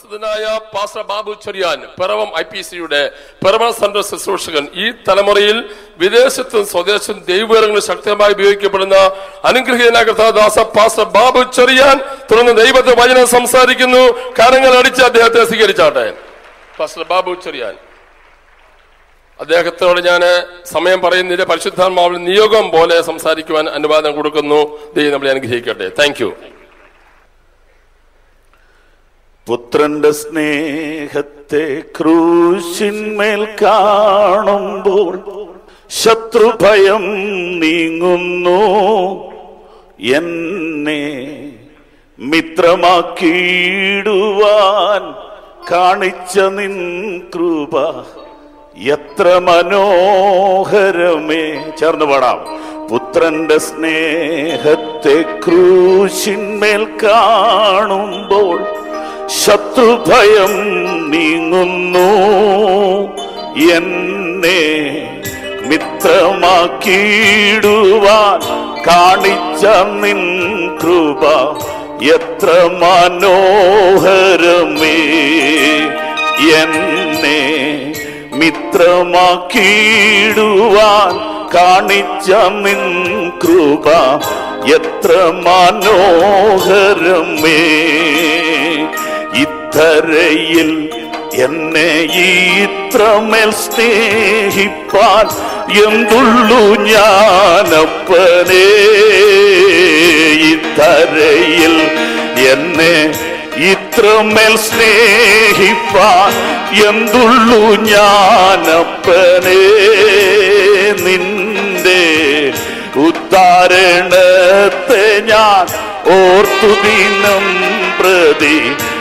പ്രസിദ്ധനായ pastor Babu Cherian Piravom I P സിയുടെ Piravom central ശുശ്രൂഷകൻ ഈ തലമുറയിൽ വിദേശത്തും സ്വദേശത്തും ദൈവങ്ങളിൽ ശക്തമായി ഉപയോഗിക്കപ്പെടുന്ന അനുഗ്രഹീതനായ കർത്താദാസ പാസ്റ്റർ ബാബു ചെറിയാൻ തുടർന്ന് ദൈവത്തെ വചനം സംസാരിക്കുന്നു കരങ്ങൾ അടിച്ച് അദ്ദേഹത്തെ സ്വീകരിച്ചാട്ടെ പാസ്റ്റർ ബാബു ചെറിയാൻ അദ്ദേഹത്തോട് ഞാൻ സമയം പറയുന്നില്ല പരിശുദ്ധാത്മാവിൽ നിയോഗം പോലെ സംസാരിക്കുവാൻ അനുവാദം കൊടുക്കുന്നു ദൈവം നമ്മളെ അനുഗ്രഹിക്കട്ടെ താങ്ക് യു പുത്രന്റെ സ്നേഹത്തെ ക്രൂശിന്മേൽ കാണുമ്പോൾ ശത്രുഭയം നീങ്ങുന്നു എന്നെ മിത്രമാക്കിയിടുവാൻ കാണിച്ച നിൻ കൃപ എത്ര മനോഹരമേ ചേർന്ന് പാടാം പുത്രന്റെ സ്നേഹത്തെ ക്രൂശിന്മേൽ കാണുമ്പോൾ ശത്രുഭയം നീങ്ങുന്നു എന്നെ മിത്രമാക്കിയിടുവാൻ കാണിച്ച നിൻ കൃപ എത്ര മനോഹരമേ എന്നെ മിത്രമാക്കിയിടുവാൻ കാണിച്ച നിൻ കൃപ എത്ര മനോഹരമേ ഇത്തരയിൽ എന്നെ ഇത്രമേൽ സ്നേഹിപ്പാൻ എന്തുള്ളു ഞാനപ്പനേ ഇത്തരയിൽ എന്നെ ഇത്രമേൽ സ്നേഹിപ്പാൻ എന്തുള്ളു ഞാനപ്പനേ നിന്റെ ഉദ്ധാരണത്തെ ഞാൻ ഓർത്തു ദിനം പ്രതി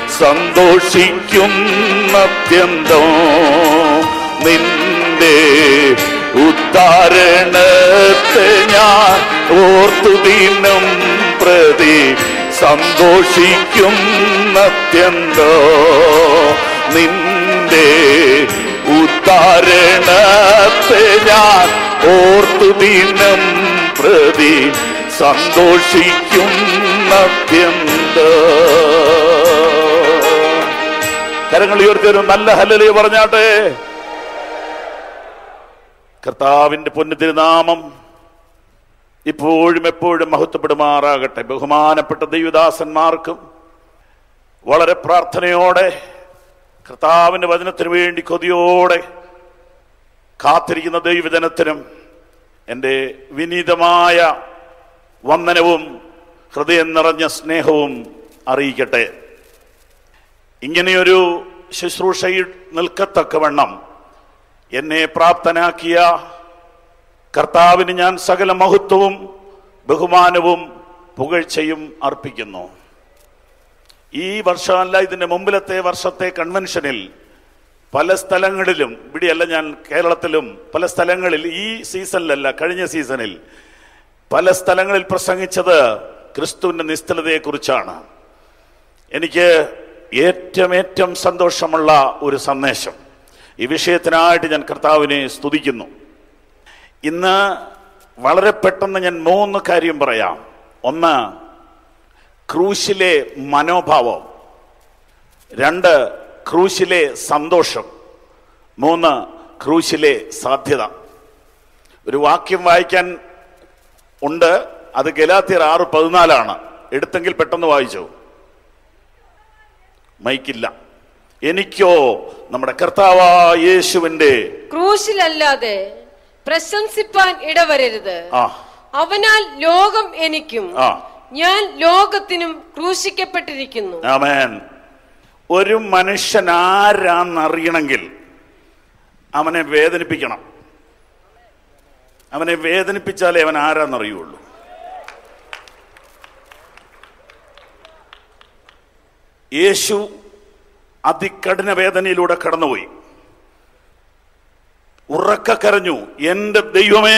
സന്തോഷിക്കുന്നത്യന്തം നിന്റെ ഉദ്ധാരണത്തെ ഞാൻ ഓർത്തു ദിനം പ്രതി സന്തോഷിക്കുന്നത്യന്തോ നിന്റെ ഉദ്ധാരണത്തെ ഞാൻ ഓർത്തു ദിനം പ്രതി സന്തോഷിക്കുന്നത്യന്തോ കരങ്ങൾ ഉയർത്തിയൊരു നല്ല ഹല്ലലി പറഞ്ഞാട്ടെ കർത്താവിന്റെ പൊന്നു തിരുനാമം ഇപ്പോഴും എപ്പോഴും മഹത്വപ്പെടുമാറാകട്ടെ ബഹുമാനപ്പെട്ട ദൈവദാസന്മാർക്കും വളരെ പ്രാർത്ഥനയോടെ കർത്താവിന്റെ വചനത്തിന് വേണ്ടി കൊതിയോടെ കാത്തിരിക്കുന്ന ദൈവജനത്തിനും എൻ്റെ വിനീതമായ വന്ദനവും ഹൃദയം നിറഞ്ഞ സ്നേഹവും അറിയിക്കട്ടെ ഇങ്ങനെയൊരു ശുശ്രൂഷയിൽ നിൽക്കത്തക്കവണ്ണം എന്നെ പ്രാപ്തനാക്കിയ കർത്താവിന് ഞാൻ സകല മഹത്വവും ബഹുമാനവും പുകഴ്ചയും അർപ്പിക്കുന്നു ഈ വർഷമല്ല ഇതിന്റെ മുമ്പിലത്തെ വർഷത്തെ കൺവെൻഷനിൽ പല സ്ഥലങ്ങളിലും ഇവിടെയല്ല ഞാൻ കേരളത്തിലും പല സ്ഥലങ്ങളിൽ ഈ സീസണിലല്ല കഴിഞ്ഞ സീസണിൽ പല സ്ഥലങ്ങളിൽ പ്രസംഗിച്ചത് ക്രിസ്തുവിന്റെ നിസ്തലതയെക്കുറിച്ചാണ് എനിക്ക് ഏറ്റവും ഏറ്റവും സന്തോഷമുള്ള ഒരു സന്ദേശം ഈ വിഷയത്തിനായിട്ട് ഞാൻ കർത്താവിനെ സ്തുതിക്കുന്നു ഇന്ന് വളരെ പെട്ടെന്ന് ഞാൻ മൂന്ന് കാര്യം പറയാം ഒന്ന് ക്രൂശിലെ മനോഭാവം രണ്ട് ക്രൂശിലെ സന്തോഷം മൂന്ന് ക്രൂശിലെ സാധ്യത ഒരു വാക്യം വായിക്കാൻ ഉണ്ട് അത് ഗലാത്തിയർ ആറ് പതിനാലാണ് എടുത്തെങ്കിൽ പെട്ടെന്ന് വായിച്ചു മൈക്കില്ല എനിക്കോ നമ്മുടെ കർത്താവാ യേശുവിന്റെ ക്രൂശിലല്ലാതെ പ്രശംസിപ്പാൻ ഇടവരരുത് ആ അവനാൽ ലോകം എനിക്കും ആ ഞാൻ ലോകത്തിനും ക്രൂശിക്കപ്പെട്ടിരിക്കുന്നു ആമേൻ ഒരു മനുഷ്യൻ ആരാന്നറിയണമെങ്കിൽ അവനെ വേദനിപ്പിക്കണം അവനെ വേദനിപ്പിച്ചാലേ അവൻ ആരാന്നറിയുള്ളൂ യേശു അതികഠിന വേദനയിലൂടെ കടന്നുപോയി ഉറക്ക കരഞ്ഞു എന്റെ ദൈവമേ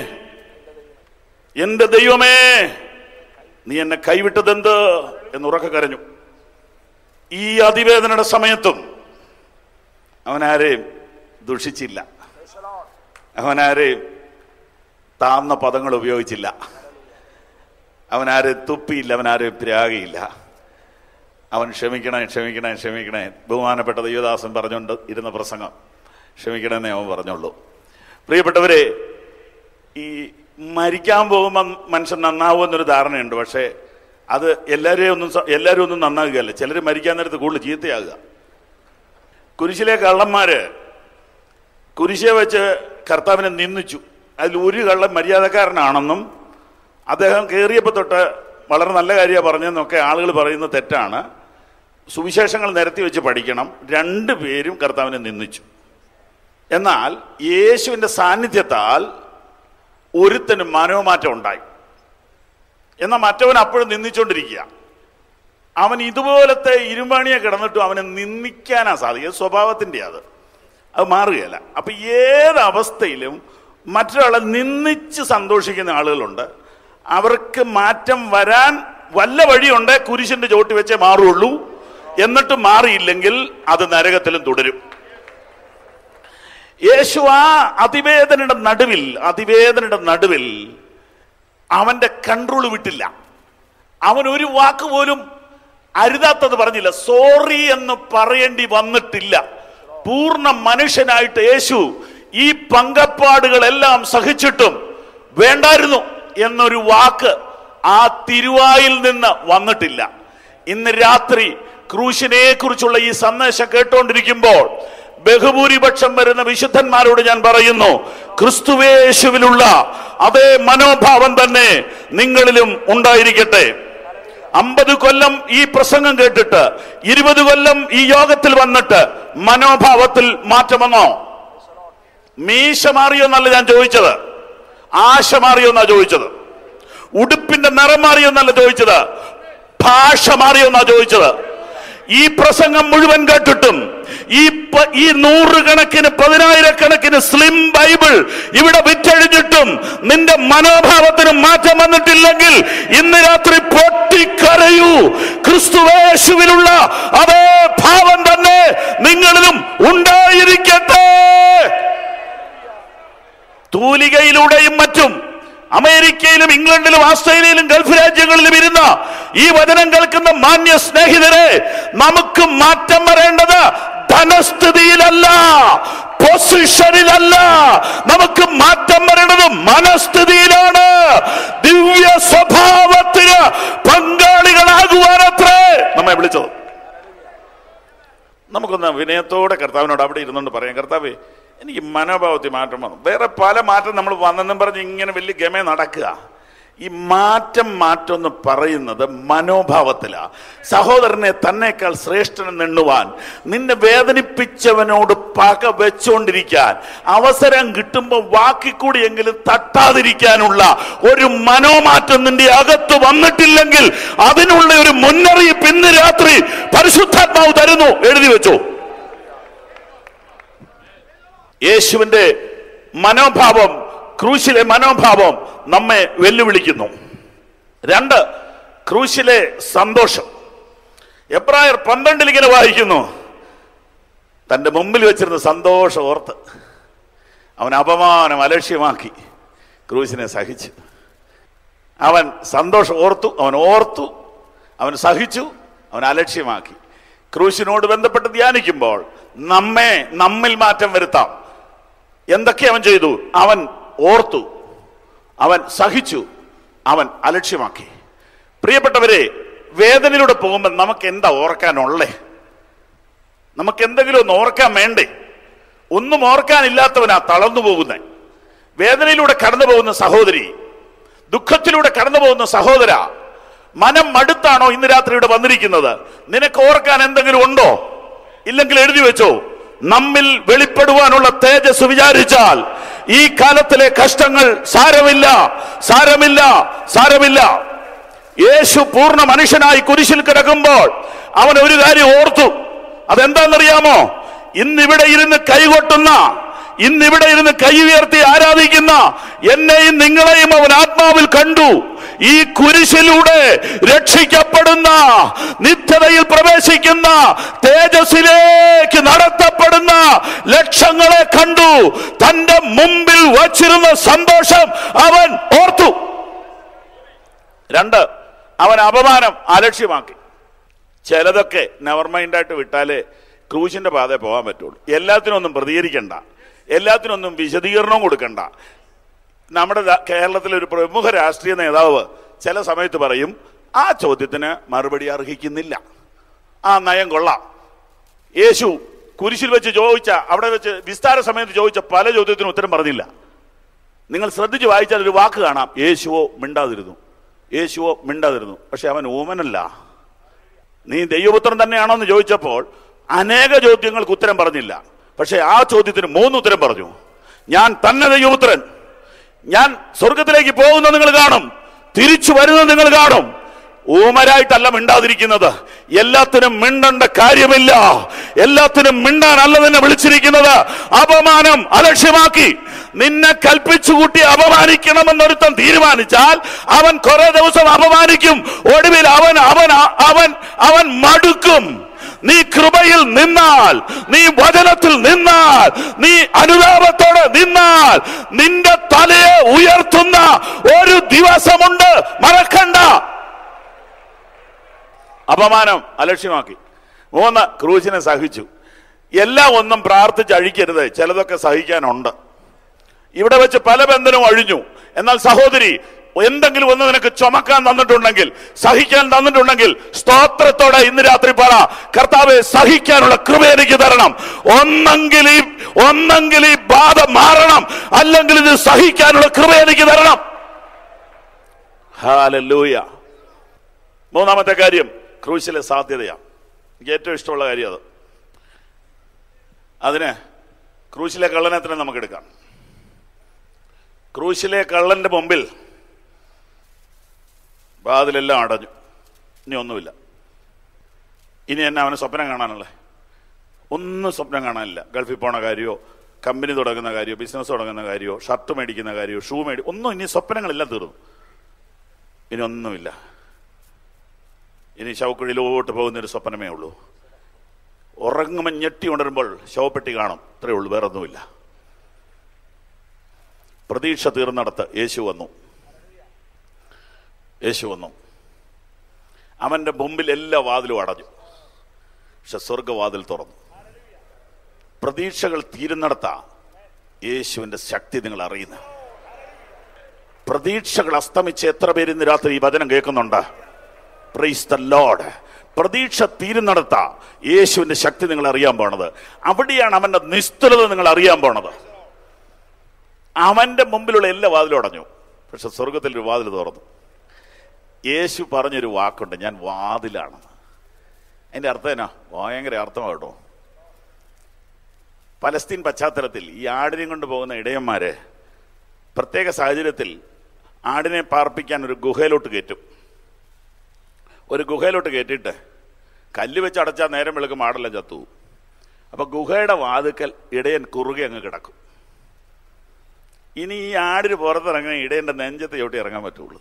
എന്റെ ദൈവമേ നീ എന്നെ കൈവിട്ടതെന്ത് എന്ന് ഉറക്ക കരഞ്ഞു ഈ അതിവേദനയുടെ സമയത്തും അവനാരെയും ദുഷിച്ചില്ല അവനാരെയും താന്ന പദങ്ങൾ ഉപയോഗിച്ചില്ല അവനാരെയും തുപ്പിയില്ല അവനാരെയും ത്യാഗയില്ല അവൻ ക്ഷമിക്കണേ ക്ഷമിക്കണേ ക്ഷമിക്കണേ ബഹുമാനപ്പെട്ട ദൈവദാസൻ പറഞ്ഞുകൊണ്ട് ഇരുന്ന പ്രസംഗം ക്ഷമിക്കണമെന്നേ അവൻ പറഞ്ഞുള്ളൂ പ്രിയപ്പെട്ടവരെ ഈ മരിക്കാൻ പോകുമ്പോൾ മനുഷ്യൻ നന്നാവുമെന്നൊരു ധാരണയുണ്ട് പക്ഷേ അത് എല്ലാവരെയും ഒന്നും സ- എല്ലാവരും ഒന്നും നന്നാകുകയല്ല ചിലർ മരിക്കാൻ നേരത്ത് കൂടുതൽ ചീത്തയാകുക കുരിശിലെ കള്ളന്മാര് കുരിശെ വെച്ച് കർത്താവിനെ നിന്ദിച്ചു അതിൽ ഒരു കള്ളൻ മര്യാദക്കാരനാണെന്നും അദ്ദേഹം കയറിയപ്പോൾ തൊട്ട് വളരെ നല്ല കാര്യമാണ് പറഞ്ഞതെന്നൊക്കെ ആളുകൾ പറയുന്നത് തെറ്റാണ് സുവിശേഷങ്ങൾ നിരത്തി വെച്ച് പഠിക്കണം രണ്ടു പേരും കർത്താവിനെ നിന്ദിച്ചു എന്നാൽ യേശുവിൻ്റെ സാന്നിധ്യത്താൽ ഒരുത്തനും മനോമാറ്റം ഉണ്ടായി എന്നാൽ മറ്റവൻ അപ്പോഴും നിന്ദിച്ചുകൊണ്ടിരിക്കുക അവൻ ഇതുപോലത്തെ ഇരുമണിയെ കിടന്നിട്ടും അവനെ നിന്ദിക്കാനാ സാധിക്കുക സ്വഭാവത്തിൻ്റെ അത് അത് മാറുകയല്ല അപ്പൊ ഏത് അവസ്ഥയിലും മറ്റൊരാളെ നിന്ദിച്ച് സന്തോഷിക്കുന്ന ആളുകളുണ്ട് അവർക്ക് മാറ്റം വരാൻ വല്ല വഴിയുണ്ട് കുരിശിന്റെ ചോട്ടി വെച്ചേ മാറുള്ളൂ എന്നിട്ട് മാറിയില്ലെങ്കിൽ അത് നരകത്തിലും തുടരും യേശു ആ അതിവേദനയുടെ നടുവിൽ അതിവേദനയുടെ നടുവിൽ അവന്റെ കൺട്രോൾ വിട്ടില്ല അവൻ ഒരു വാക്ക് പോലും അരുതാത്തത് പറഞ്ഞില്ല സോറി എന്ന് പറയേണ്ടി വന്നിട്ടില്ല പൂർണ്ണ മനുഷ്യനായിട്ട് യേശു ഈ പങ്കപ്പാടുകളെല്ലാം സഹിച്ചിട്ടും വേണ്ടായിരുന്നു എന്നൊരു വാക്ക് ആ തിരുവായിൽ നിന്ന് വന്നിട്ടില്ല ഇന്ന് രാത്രി ക്രൂശിനെ കുറിച്ചുള്ള ഈ സന്ദേശം കേട്ടുകൊണ്ടിരിക്കുമ്പോൾ ബഹുഭൂരിപക്ഷം വരുന്ന വിശുദ്ധന്മാരോട് ഞാൻ പറയുന്നു ക്രിസ്തുവേശുവിലുള്ള അതേ മനോഭാവം തന്നെ നിങ്ങളിലും ഉണ്ടായിരിക്കട്ടെ അമ്പത് കൊല്ലം ഈ പ്രസംഗം കേട്ടിട്ട് ഇരുപത് കൊല്ലം ഈ യോഗത്തിൽ വന്നിട്ട് മനോഭാവത്തിൽ മാറ്റം വന്നോ മീശ മാറിയോന്നല്ല ഞാൻ ചോദിച്ചത് ആശ മാറിയോന്നാ ചോദിച്ചത് ഉടുപ്പിന്റെ നിറം മാറിയോന്നല്ല ചോദിച്ചത് ഭാഷ മാറിയോന്നാ ചോദിച്ചത് ഈ പ്രസംഗം മുഴുവൻ കേട്ടിട്ടും ഈ പ- ഈ നൂറുകണക്കിന് പതിനായിരക്കണക്കിന് സ്ലിം ബൈബിൾ ഇവിടെ വിറ്റഴിഞ്ഞിട്ടും നിന്റെ മനോഭാവത്തിന് മാറ്റം വന്നിട്ടില്ലെങ്കിൽ ഇന്ന് രാത്രി പൊട്ടിക്കരയൂ ക്രിസ്തുവേശുവിലുള്ള അതേ ഭാവം തന്നെ നിങ്ങളിലും ഉണ്ടായിരിക്കട്ടെ തൂലികയിലൂടെയും മറ്റും അമേരിക്കയിലും ഇംഗ്ലണ്ടിലും ഓസ്ട്രേലിയയിലും ഗൾഫ് രാജ്യങ്ങളിലും ഇരുന്ന ഈ വചനം കേൾക്കുന്ന മാന്യ സ്നേഹിതരെ നമുക്ക് മാറ്റം വരേണ്ടത് ധനസ്ഥിതിയിലല്ല പൊസിഷനിലല്ല നമുക്ക് മാറ്റം വരേണ്ടത് മനസ്ഥിതിയിലാണ് ദിവ്യ സ്വഭാവത്തിന് പങ്കാളികളാകുവാനത്രേ നമ്മെ വിളിച്ചത് നമുക്കൊന്ന് വിനയത്തോടെ കർത്താവിനോട് അവിടെ ഇരുന്നുകൊണ്ട് പറയാം കർത്താവേ എനിക്ക് മനോഭാവത്തിൽ മാറ്റം വന്നു വേറെ പല മാറ്റം നമ്മൾ വന്നെന്നും പറഞ്ഞ് ഇങ്ങനെ വലിയ ഗമ നടക്കുക ഈ മാറ്റം മാറ്റം എന്ന് പറയുന്നത് മനോഭാവത്തിലാ സഹോദരനെ തന്നേക്കാൾ ശ്രേഷ്ഠനെന്ന് എണ്ണുവാൻ നിന്നെ വേദനിപ്പിച്ചവനോട് പക വെച്ചുകൊണ്ടിരിക്കാൻ അവസരം കിട്ടുമ്പോൾ വാക്കിക്കൂടിയെങ്കിലും തട്ടാതിരിക്കാനുള്ള ഒരു മനോമാറ്റം നിന്റെ അകത്ത് വന്നിട്ടില്ലെങ്കിൽ അതിനുള്ള ഒരു മുന്നറിയിപ്പ് ഇന്ന് രാത്രി പരിശുദ്ധാത്മാവ് തരുന്നു എഴുതി വെച്ചു യേശുവിന്റെ മനോഭാവം ക്രൂശിലെ മനോഭാവം നമ്മെ വെല്ലുവിളിക്കുന്നു രണ്ട് ക്രൂശിലെ സന്തോഷം എബ്രായർ പന്ത്രണ്ടിൽ ഇങ്ങനെ വായിക്കുന്നു തന്റെ മുമ്പിൽ വെച്ചിരുന്ന സന്തോഷം ഓർത്ത് അവൻ അപമാനം അലക്ഷ്യമാക്കി ക്രൂശിനെ സഹിച്ചു അവൻ സന്തോഷം ഓർത്തു അവൻ ഓർത്തു അവൻ സഹിച്ചു അവൻ അലക്ഷ്യമാക്കി ക്രൂശിനോട് ബന്ധപ്പെട്ട് ധ്യാനിക്കുമ്പോൾ നമ്മെ നമ്മിൽ മാറ്റം വരുത്താം എന്തൊക്കെ അവൻ ചെയ്തു അവൻ ഓർത്തു അവൻ സഹിച്ചു അവൻ അലക്ഷ്യമാക്കി പ്രിയപ്പെട്ടവരെ വേദനയിലൂടെ പോകുമ്പോൾ നമുക്ക് എന്താ ഓർക്കാനുള്ളേ നമുക്ക് എന്തെങ്കിലും ഒന്ന് ഓർക്കാൻ വേണ്ടേ ഒന്നും ഓർക്കാനില്ലാത്തവനാ തളർന്നു പോകുന്നത് വേദനയിലൂടെ കടന്നു പോകുന്ന സഹോദരി ദുഃഖത്തിലൂടെ കടന്നു പോകുന്ന സഹോദര മനം മടുത്താണോ ഇന്ന് രാത്രി ഇവിടെ വന്നിരിക്കുന്നത് നിനക്ക് ഓർക്കാൻ എന്തെങ്കിലും ഉണ്ടോ ഇല്ലെങ്കിൽ എഴുതി വെച്ചോ നമ്മിൽ വെളിപ്പെടുവാനുള്ള തേജസ് വിചാരിച്ചാൽ ഈ കാലത്തിലെ കഷ്ടങ്ങൾ സാരമില്ല സാരമില്ല സാരമില്ല യേശു പൂർണ്ണ മനുഷ്യനായി കുരിശിൽ കിടക്കുമ്പോൾ അവൻ ഒരു കാര്യം ഓർത്തു അതെന്താണെന്നറിയാമോ ഇന്നിവിടെ ഇരുന്ന് കൈകൊട്ടുന്ന ഇന്നിവിടെ ഇരുന്ന് കൈ ഉയർത്തി ആരാധിക്കുന്ന എന്നെയും നിങ്ങളെയും അവൻ ആത്മാവിൽ കണ്ടു ഈ കുരിശിലൂടെ രക്ഷിക്കപ്പെടുന്ന നിത്യതയിൽ പ്രവേശിക്കുന്ന തേജസ്സിലേക്ക് നടത്തപ്പെടുന്ന ലക്ഷങ്ങളെ കണ്ടു തന്റെ മുമ്പിൽ വച്ചിരുന്ന സന്തോഷം അവൻ ഓർത്തു രണ്ട് അവൻ അപമാനം അലക്ഷ്യമാക്കി ചിലതൊക്കെ നെവർ മൈൻഡായിട്ട് വിട്ടാലേ ക്രൂശിന്റെ പാതയെ പോകാൻ പറ്റുള്ളൂ എല്ലാത്തിനും ഒന്നും പ്രതികരിക്കണ്ട എല്ലാത്തിനും ഒന്നും വിശദീകരണവും കൊടുക്കണ്ട നമ്മുടെ ദാ- കേരളത്തിലെ ഒരു പ്രമുഖ രാഷ്ട്രീയ നേതാവ് ചില സമയത്ത് പറയും ആ ചോദ്യത്തിന് മറുപടി അർഹിക്കുന്നില്ല ആ നയം കൊള്ളാം യേശു കുരിശിൽ വെച്ച് ചോദിച്ച അവിടെ വെച്ച് വിസ്താര സമയത്ത് ചോദിച്ച പല ചോദ്യത്തിനും ഉത്തരം പറഞ്ഞില്ല നിങ്ങൾ ശ്രദ്ധിച്ച് വായിച്ചാൽ ഒരു വാക്ക് കാണാം യേശുവോ മിണ്ടാതിരുന്നു യേശുവോ മിണ്ടാതിരുന്നു പക്ഷെ അവൻ ഓമനല്ല നീ ദൈവപുത്രൻ തന്നെയാണോ എന്ന് ചോദിച്ചപ്പോൾ അനേക ചോദ്യങ്ങൾക്ക് ഉത്തരം പറഞ്ഞില്ല പക്ഷെ ആ ചോദ്യത്തിന് മൂന്ന് ഉത്തരം പറഞ്ഞു ഞാൻ തന്നെ ദൈവപുത്രൻ ഞാൻ സ്വർഗത്തിലേക്ക് പോകുന്നത് നിങ്ങൾ കാണും തിരിച്ചു വരുന്നത് നിങ്ങൾ കാണും ഊമരായിട്ടല്ല മിണ്ടാതിരിക്കുന്നത് എല്ലാത്തിനും മിണ്ടേണ്ട കാര്യമില്ല എല്ലാത്തിനും മിണ്ടാനല്ല നിന്നെ വിളിച്ചിരിക്കുന്നത് അപമാനം അലക്ഷ്യമാക്കി നിന്നെ കൽപ്പിച്ചു കൂട്ടി അപമാനിക്കണമെന്നൊരുത്തൻ തീരുമാനിച്ചാൽ അവൻ കുറെ ദിവസം അപമാനിക്കും ഒടുവിൽ അവൻ അവൻ അവൻ അവൻ മടുക്കും നീ കൃപയിൽ നിന്നാൽ നീ വചനത്തിൽ നിന്നാൽ നീ അനുതാപത്തോടെ നിന്നാൽ നിന്റെ തലയെ ഉയർത്തുന്ന ഒരു ദിവസമുണ്ട് മറക്കണ്ട അപമാനം അലക്ഷ്യമാക്കി മൂന്ന് ക്രൂശിനെ സഹിച്ചു എല്ലാം ഒന്നും പ്രാർത്ഥിച്ച് അഴിക്കരുത് ചിലതൊക്കെ സഹിക്കാനുണ്ട് ഇവിടെ വെച്ച് പല ബന്ധനവും അഴിഞ്ഞു എന്നാൽ സഹോദരി എന്തെങ്കിലും ഒന്ന് നിനക്ക് ചുമക്കാൻ തന്നിട്ടുണ്ടെങ്കിൽ സഹിക്കാൻ തന്നിട്ടുണ്ടെങ്കിൽ സ്തോത്രത്തോടെ ഇന്ന് രാത്രി പറ കർത്താവെ സഹിക്കാനുള്ള കൃപ എനിക്ക് തരണം ഒന്നെങ്കിൽ ഈ ഒന്നെങ്കിൽ ഈ ബാധ മാറണം അല്ലെങ്കിൽ ഇത് സഹിക്കാനുള്ള കൃപ എനിക്ക് തരണം ഹാലൂയ മൂന്നാമത്തെ കാര്യം ക്രൂശിലെ സാധ്യതയാണ് എനിക്ക് ഏറ്റവും ഇഷ്ടമുള്ള കാര്യം അത് അതിന് ക്രൂശിലെ കള്ളനത്തിന് നമുക്ക് എടുക്കാം ക്രൂശിലെ കള്ളന്റെ മുമ്പിൽ വാതിലെല്ലാം അടഞ്ഞു ഇനി ഒന്നുമില്ല ഇനി എന്നെ അവന് സ്വപ്നം കാണാനുള്ളത് ഒന്നും സ്വപ്നം കാണാനില്ല ഗൾഫിൽ പോണ കാര്യമോ കമ്പനി തുടങ്ങുന്ന കാര്യമോ ബിസിനസ് തുടങ്ങുന്ന കാര്യമോ ഷർട്ട് മേടിക്കുന്ന കാര്യമോ ഷൂ മേടി ഒന്നും ഇനി സ്വപ്നങ്ങളെല്ലാം തീർന്നു ഇനി ഒന്നുമില്ല ഇനി ശവക്കുഴിയിലോട്ട് പോകുന്നൊരു സ്വപ്നമേ ഉള്ളൂ ഉറങ്ങുമ്പോൾ ഞെട്ടി ഉണരുമ്പോൾ ശവപ്പെട്ടി കാണും ഇത്രയേ ഉള്ളൂ വേറെ ഒന്നുമില്ല പ്രതീക്ഷ തീർന്നിടത്ത് യേശു വന്നു യേശു വന്നു അവന്റെ മുമ്പിൽ എല്ലാ വാതിലും അടഞ്ഞു പക്ഷെ സ്വർഗവാതിൽ തുറന്നു പ്രതീക്ഷകൾ തീരുന്നിടത്താ യേശുവിന്റെ ശക്തി നിങ്ങൾ അറിയുന്നത് പ്രതീക്ഷകൾ അസ്തമിച്ച് എത്ര പേര് ഇന്ന് രാത്രി ഈ വചനം കേൾക്കുന്നുണ്ട് പ്രൈസ് ദ ലോഡ് പ്രതീക്ഷ തീരുന്നിടത്താ യേശുവിന്റെ ശക്തി നിങ്ങൾ അറിയാൻ പോണത് അവിടെയാണ് അവന്റെ നിസ്തുലത നിങ്ങൾ അറിയാൻ പോണത് അവന്റെ മുമ്പിലുള്ള എല്ലാ വാതിലും അടഞ്ഞു പക്ഷെ സ്വർഗത്തിൽ ഒരു വാതിൽ തുറന്നു യേശു പറഞ്ഞൊരു വാക്കുണ്ട് ഞാൻ വാതിലാണെന്ന് അതിന്റെ അർത്ഥം എന്നാ ഭയങ്കര അർത്ഥമാണ് കേട്ടോ പലസ്തീൻ പശ്ചാത്തലത്തിൽ ഈ ആടിനെയും കൊണ്ട് പോകുന്ന ഇടയന്മാര് പ്രത്യേക സാഹചര്യത്തിൽ ആടിനെ പാർപ്പിക്കാൻ ഒരു ഗുഹയിലോട്ട് കയറ്റും ഒരു ഗുഹയിലോട്ട് കയറ്റിയിട്ട് കല്ല് വെച്ച് അടച്ചാൽ നേരം വെളുക്കും ആടെല്ലാം ചത്തു പോകും. അപ്പൊ ഗുഹയുടെ വാതുക്കൽ ഇടയൻ കുറുകെ അങ്ങ് കിടക്കും ഇനി ഈ ആടിന് പുറത്തിറങ്ങാൻ ഇടയന്റെ നെഞ്ചത്ത് ചവിട്ടി ഇറങ്ങാൻ പറ്റുള്ളൂ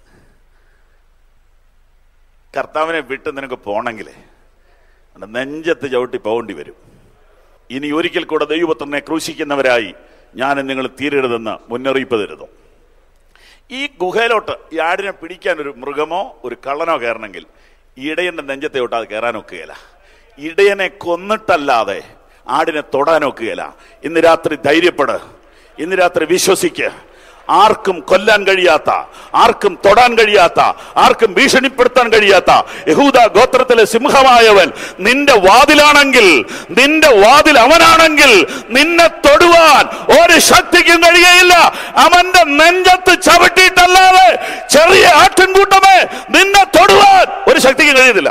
കർത്താവിനെ വിട്ട് നിനക്ക് പോണെങ്കിലേ അവന്റെ നെഞ്ചത്ത് ചവിട്ടി പോകേണ്ടി വരും ഇനി ഒരിക്കൽ കൂടെ ദൈവപുത്രനെ ക്രൂശിക്കുന്നവരായി ഞാൻ നിങ്ങൾ തീരരുതെന്ന് മുന്നറിയിപ്പ് തരുന്നു ഈ ഗുഹയിലോട്ട് ഈ ആടിനെ പിടിക്കാൻ ഒരു മൃഗമോ ഒരു കള്ളനോ കയറണമെങ്കിൽ ഈ ഇടയന്റെ നെഞ്ചത്തെ തൊട്ട് അത് കയറാൻ ഒക്കുകയില്ല ഇടയനെ കൊന്നിട്ടല്ലാതെ ആടിനെ തൊടാൻ ഒക്കുകയില്ല ഇന്ന് രാത്രി ധൈര്യപ്പെട് ഇന്ന് രാത്രി വിശ്വസിക്ക് ആർക്കും കൊല്ലാൻ കഴിയാത്ത ആർക്കും തൊടാൻ കഴിയാത്ത ആർക്കും ഭീഷണിപ്പെടുത്താൻ കഴിയാത്ത യഹൂദ ഗോത്രത്തിലെ സിംഹമായവൻ നിന്റെ വാതിലാണെങ്കിൽ നിന്റെ വാതിൽ അവനാണെങ്കിൽ നിന്നെ തൊടുവാൻ ഒരു ശക്തിക്കും കഴിയുകയില്ല അവന്റെ നെഞ്ചത്ത് ചവിട്ടിയിട്ടല്ലാതെ ചെറിയ ആട്ടിൻകൂട്ടമേ നിന്നെ തൊടുവാൻ ഒരു ശക്തിക്കും കഴിയുന്നില്ല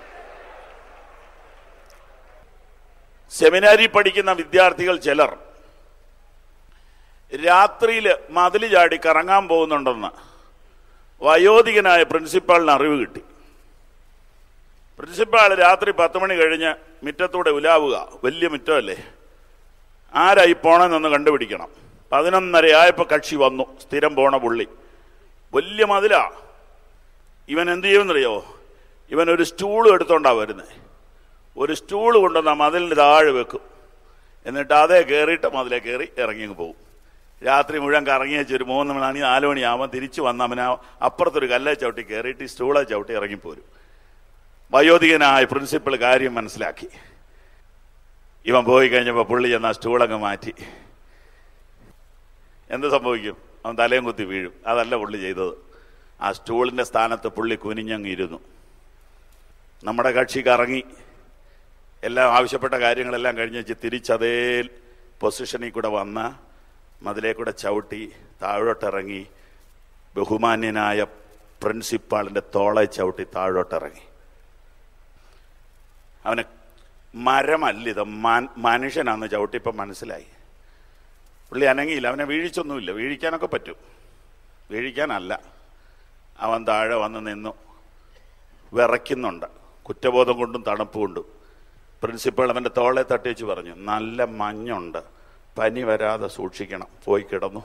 സെമിനാരി പഠിക്കുന്ന വിദ്യാർത്ഥികൾ ചിലർ രാത്രിയിൽ മതിൽ ചാടി കറങ്ങാൻ പോകുന്നുണ്ടെന്ന് വയോധികനായ പ്രിൻസിപ്പാളിന് അറിവ് കിട്ടി പ്രിൻസിപ്പാൾ രാത്രി പത്ത് മണി കഴിഞ്ഞ് മുറ്റത്തൂടെ ഉലാവുക വലിയ മുറ്റമല്ലേ ആരായി പോണെന്നൊന്ന് കണ്ടുപിടിക്കണം പതിനൊന്നര ആയപ്പോ കക്ഷി വന്നു സ്ഥിരം പോണ പുള്ളി വലിയ മതിലാ ഇവൻ എന്ത് ചെയ്യുമെന്നറിയോ ഇവൻ ഒരു സ്റ്റൂളും എടുത്തോണ്ടാ വരുന്നത് ഒരു സ്റ്റൂൾ കൊണ്ടുവന്ന് ആ മതിലിന്റെ താഴെ വെക്കും എന്നിട്ട് അതേ കയറിയിട്ട് മതിലെ കയറി ഇറങ്ങി അങ്ങ് പോകും രാത്രി മുഴുവൻ കറങ്ങി വെച്ച് ഒരു മൂന്ന് മണി നാല് മണിയാകുമ്പോൾ തിരിച്ചു വന്ന് അവൻ ആ അപ്പുറത്തൊരു കല്ലെ ചവിട്ടി കയറിയിട്ട് ഈ സ്റ്റൂളെ ചവിട്ടി ഇറങ്ങിപ്പോരും വയോധികനായ പ്രിൻസിപ്പൾ കാര്യം മനസ്സിലാക്കി ഇവൻ പോയി കഴിഞ്ഞപ്പോൾ പുള്ളി ചെന്ന് ആ സ്റ്റൂളങ്ങ് മാറ്റി എന്ത് സംഭവിക്കും അവൻ തലയും കുത്തി വീഴും അതല്ല പുള്ളി ചെയ്തത് ആ സ്റ്റൂളിന്റെ സ്ഥാനത്ത് പുള്ളി കുനിഞ്ഞങ്ങ് ഇരുന്നു നമ്മുടെ കക്ഷി കറങ്ങി എല്ലാം ആവശ്യപ്പെട്ട കാര്യങ്ങളെല്ലാം കഴിഞ്ഞ് വെച്ച് തിരിച്ചതേ പൊസിഷനിൽ കൂടെ വന്ന മതിലേ കൂടെ ചവിട്ടി താഴോട്ടിറങ്ങി ബഹുമാന്യനായ പ്രിൻസിപ്പാളിന്റെ തോളെ ചവിട്ടി താഴോട്ടിറങ്ങി അവന് മരമല്ലിത് മൻ- മനുഷ്യനാന്ന് ചവിട്ടിപ്പം മനസ്സിലായി പുള്ളി അനങ്ങിയില്ല അവനെ വീഴിച്ചൊന്നുമില്ല വീഴിക്കാനൊക്കെ പറ്റും വീഴിക്കാനല്ല അവൻ താഴെ വന്ന് നിന്നു വിറയ്ക്കുന്നുണ്ട് കുറ്റബോധം കൊണ്ടും തണുപ്പ് കൊണ്ടും പ്രിൻസിപ്പൾ അവൻ്റെ തോളെ തട്ടിച്ച് പറഞ്ഞു നല്ല മഞ്ഞുണ്ട് പനി വരാതെ സൂക്ഷിക്കണം പോയി കിടന്നു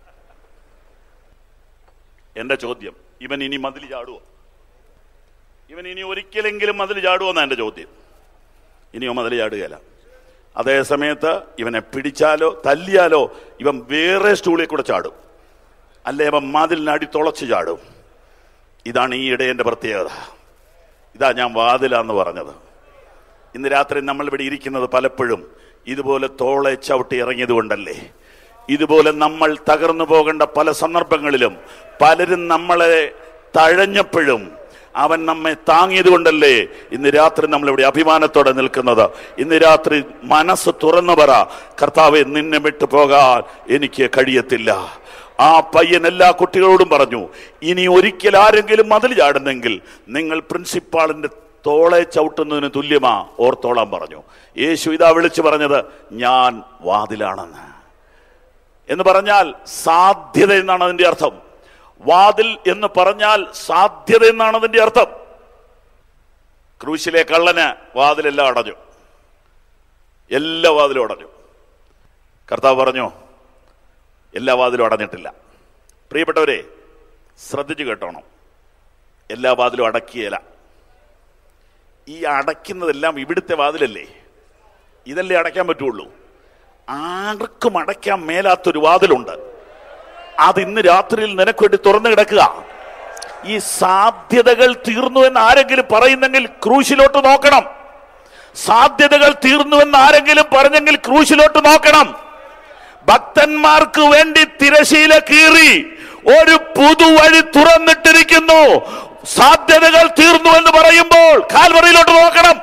എന്റെ ചോദ്യം ഇവൻ ഇനി മതിൽ ചാടുവോ ഇവൻ ഇനി ഒരിക്കലെങ്കിലും മതിൽ ചാടുവോ എന്നാ എന്റെ ചോദ്യം ഇനിയോ മതിൽ ചാടുകയല്ല അതേ സമയത്ത് ഇവനെ പിടിച്ചാലോ തല്ലിയാലോ ഇവൻ വേറെ സ്റ്റൂളിൽ കൂടെ ചാടും അല്ലെ അവൻ മതിലിനടി തുളച്ച് ചാടും ഇതാണ് ഈ ഇടയന്റെ പ്രത്യേകത ഇതാ ഞാൻ വാതിലാന്ന് പറഞ്ഞത് ഇന്ന് രാത്രി നമ്മൾ ഇവിടെ ഇരിക്കുന്നത് പലപ്പോഴും ഇതുപോലെ തോളെ ചവിട്ടി ഇറങ്ങിയത് കൊണ്ടല്ലേ ഇതുപോലെ നമ്മൾ തകർന്നു പോകേണ്ട പല സന്ദർഭങ്ങളിലും പലരും നമ്മളെ തഴഞ്ഞപ്പോഴും അവൻ നമ്മെ താങ്ങിയത് കൊണ്ടല്ലേ ഇന്ന് രാത്രി നമ്മൾ ഇവിടെ അഭിമാനത്തോടെ നിൽക്കുന്നത് ഇന്ന് രാത്രി മനസ്സ് തുറന്നു പറ കർത്താവെ നിന്നെ വിട്ടു പോകാൻ എനിക്ക് കഴിയത്തില്ല ആ പയ്യൻ എല്ലാ കുട്ടികളോടും പറഞ്ഞു ഇനി ഒരിക്കൽ ആരെങ്കിലും മതിൽ ചാടുന്നെങ്കിൽ നിങ്ങൾ പ്രിൻസിപ്പാളിന്റെ തോളെ ചവിട്ടുന്നതിന് തുല്യമാ ഓർത്തോളാൻ പറഞ്ഞു യേശു ഇതാ വിളിച്ചു പറഞ്ഞത് ഞാൻ വാതിലാണെന്ന് എന്ന് പറഞ്ഞാൽ സാധ്യത എന്നാണ് അതിന്റെ അർത്ഥം വാതിൽ എന്ന് പറഞ്ഞാൽ സാധ്യത എന്നാണ് അതിന്റെ അർത്ഥം ക്രൂശിലെ കള്ളന് വാതിലെല്ലാം അടഞ്ഞു എല്ലാ വാതിലും അടഞ്ഞു കർത്താവ് പറഞ്ഞു എല്ലാ വാതിലും അടഞ്ഞിട്ടില്ല പ്രിയപ്പെട്ടവരെ ശ്രദ്ധിച്ചു കേട്ടോണം എല്ലാ വാതിലും അടക്കിയല ഈ അടയ്ക്കുന്നതെല്ലാം ഇവിടുത്തെ വാതിലല്ലേ ഇതല്ലേ അടയ്ക്കാൻ പറ്റുള്ളൂ ആർക്കും അടയ്ക്കാൻ മേലാത്തൊരു വാതിലുണ്ട് അത് ഇന്ന് രാത്രിയിൽ നിനക്ക് വേണ്ടി തുറന്നു കിടക്കുക ഈ സാധ്യതകൾ തീർന്നു എന്ന് ആരെങ്കിലും പറയുന്നെങ്കിൽ ക്രൂശിലോട്ട് നോക്കണം സാധ്യതകൾ തീർന്നു എന്ന് ആരെങ്കിലും പറഞ്ഞെങ്കിൽ ക്രൂശിലോട്ട് നോക്കണം ഭക്തന്മാർക്ക് വേണ്ടി തിരശീല കീറി ഒരു പുതുവഴി തുറന്നിട്ടിരിക്കുന്നു സാധ്യതകൾ തീർന്നു എന്ന് പറയുമ്പോൾ കാൽവറിയിലോട്ട് നോക്കണം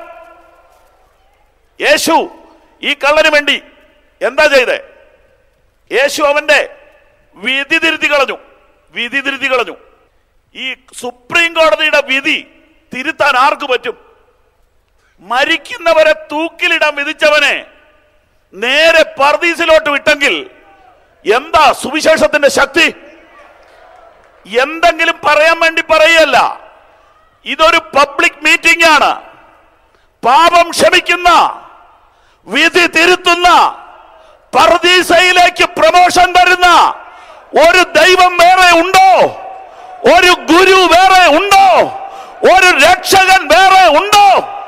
യേശു ഈ കള്ളന് വേണ്ടി എന്താ ചെയ്തേ യേശു അവന്റെ വിധി തിരുത്തി കളഞ്ഞു വിധി തിരുത്തി കളഞ്ഞു ഈ സുപ്രീം കോടതിയുടെ വിധി തിരുത്താൻ ആർക്ക് പറ്റും മരിക്കുന്നവരെ തൂക്കിലിടാൻ വിധിച്ചവനെ നേരെ പർദീസിലോട്ട് വിട്ടെങ്കിൽ എന്താ സുവിശേഷത്തിന്റെ ശക്തി എന്തെങ്കിലും പറയാൻ വേണ്ടി പറയല്ല ഇതൊരു പബ്ലിക് മീറ്റിംഗ് ആണ് പാപം ക്ഷമിക്കുന്ന വിധി തിരുത്തുന്ന പർദീസയിലേക്ക് പ്രമോഷൻ തരുന്ന ഒരു ദൈവം വേറെ ഉണ്ടോ ഒരു ഗുരു വേറെ ഉണ്ടോ ഒരു രക്ഷകൻ വേറെ ഉണ്ടോ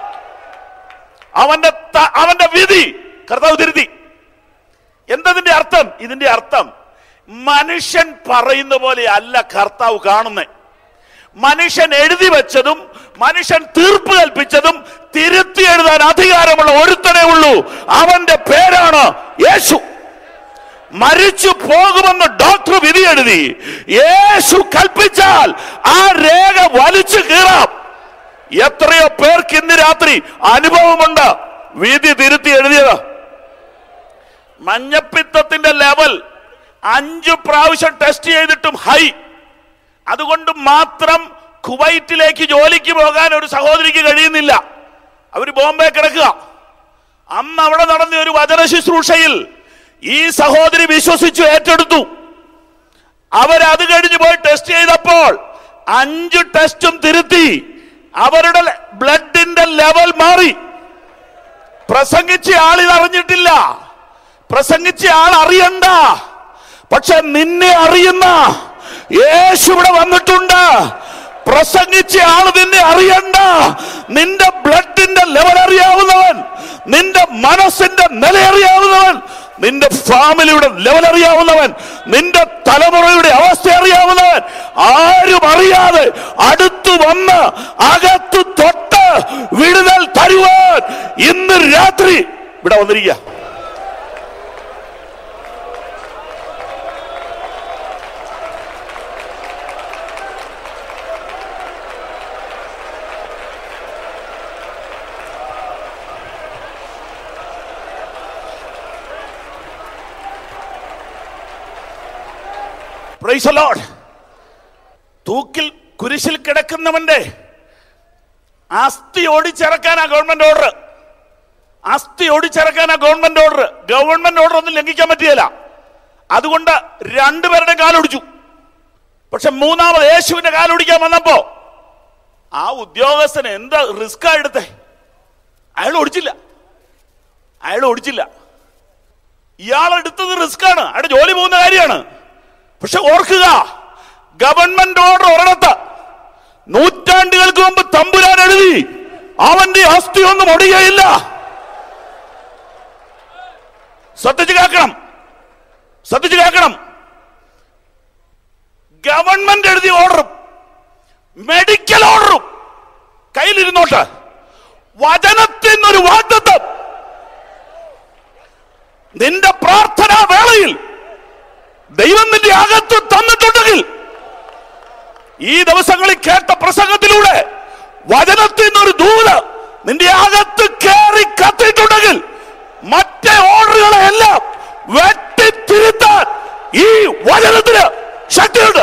അവന്റെ ത- അവന്റെ വിധി കർത്താവ് തിരുത്തി എന്തതിന്റെ അർത്ഥം ഇതിന്റെ അർത്ഥം മനുഷ്യൻ പറയുന്ന പോലെ അല്ല കർത്താവ് കാണുന്നേ മനുഷ്യൻ എഴുതി വെച്ചതും മനുഷ്യൻ തീർപ്പ് കൽപ്പിച്ചതും തിരുത്തി എഴുതാൻ അധികാരമുള്ള ഒരുത്തനേ ഉള്ളൂ അവന്റെ പേരാണ് യേശു മരിച്ചു പോകുമെന്ന് ഡോക്ടർ വിധി എഴുതി യേശു കൽപ്പിച്ചാൽ ആ രേഖ വലിച്ചു കീറാം എത്രയോ പേർക്ക് ഇന്ന് രാത്രി അനുഭവമുണ്ട് വിധി തിരുത്തി എഴുതിയത് മഞ്ഞപ്പിത്തത്തിന്റെ ലെവൽ അഞ്ചു പ്രാവശ്യം ടെസ്റ്റ് ചെയ്തിട്ടും ഹൈ അതുകൊണ്ട് മാത്രം കുവൈറ്റിലേക്ക് ജോലിക്ക് പോകാൻ ഒരു സഹോദരിക്ക് കഴിയുന്നില്ല അവര് ബോംബെ കിടക്കുക അന്ന് അവിടെ നടന്ന ഒരു വചന ശുശ്രൂഷയിൽ ഈ സഹോദരി വിശ്വസിച്ചു ഏറ്റെടുത്തു അവരത് കഴിഞ്ഞ് പോയി ടെസ്റ്റ് ചെയ്തപ്പോൾ അഞ്ച് ടെസ്റ്റും തിരുത്തി അവരുടെ ബ്ലഡിന്റെ ലെവൽ മാറി പ്രസംഗിച്ച ആളിത് അറിഞ്ഞിട്ടില്ല പ്രസംഗിച്ച ആൾ അറിയണ്ട പക്ഷെ നിന്നെ അറിയുന്ന യേശു ഇവിടെ വന്നിട്ടുണ്ട് പ്രസംഗിച്ച ആൾ നിന്നെ അറിയണ്ട നിന്റെ ബ്ലഡിന്റെ ലെവൽ അറിയാവുന്നവൻ നിന്റെ മനസ്സിന്റെ നില അറിയാവുന്നവൻ നിന്റെ ഫാമിലിയുടെ ലെവൽ അറിയാവുന്നവൻ നിന്റെ തലമുറയുടെ അവസ്ഥ അറിയാവുന്നവൻ ആരും അറിയാതെ അടുത്തു വന്ന് അകത്തു തൊട്ട് വിടുതൽ തരുവാൻ ഇന്ന് രാത്രി ഇവിടെ വന്നിരിക്കുക Praise the Lord. തൂക്കിൽ കുരിശിൽ കിടക്കുന്നവന്റെ അസ്ഥി ഓടിച്ചിറക്കാനാ ഗവൺമെന്റ് ഓർഡർ അസ്ഥി ഓടിച്ചിറക്കാനാ ഗവൺമെന്റ് ഓർഡർ ഗവൺമെന്റ് ഓർഡർ ഒന്നും ലംഘിക്കാൻ പറ്റിയല്ല അതുകൊണ്ട് രണ്ടുപേരുടെ കാലൊടിച്ചു പക്ഷെ മൂന്നാമത് യേശുവിന്റെ കാലൊടിക്കാൻ വന്നപ്പോ ആ ഉദ്യോഗസ്ഥന് എന്താ റിസ്ക് എടുത്തേ അയാൾ ഓടിച്ചില്ല അയാൾ ഓടിച്ചില്ല ഇയാൾ എടുത്തത് റിസ്ക് ആണ് അയാളുടെ ജോലി പോകുന്ന കാര്യമാണ് പക്ഷെ ഓർക്കുക ഗവൺമെന്റ് ഓർഡർ ഒരിടത്ത് നൂറ്റാണ്ടുകൾക്ക് മുമ്പ് തമ്പുരാൻ എഴുതി അവന്റെ അസ്ഥി ഒന്നും ഒടിയയില്ല ശ്രദ്ധിച്ചു കേൾക്കണം ശ്രദ്ധിച്ചു കേൾക്കണം ഗവൺമെന്റ് എഴുതിയ ഓർഡറും മെഡിക്കൽ ഓർഡറും കയ്യിലിരുന്നോട്ട് വചനത്തിൽ നിന്നൊരു വാഗ്ദത്തം നിന്റെ പ്രാർത്ഥനാ വേളയിൽ ദൈവം നിന്റെ അകത്ത് തന്നിട്ടുണ്ടെങ്കിൽ ഈ ദിവസങ്ങളിൽ കേട്ട പ്രസംഗത്തിലൂടെ വചനത്തിൽ നിന്നൊരു ദൂത് നിന്റെ അകത്ത് കയറി കത്തിയിട്ടുണ്ടെങ്കിൽ മറ്റേ ഓർഡറുകളെ എല്ലാം വെട്ടിത്തിരുത്താൻ ഈ വചനത്തിന് ശക്തിയുണ്ട്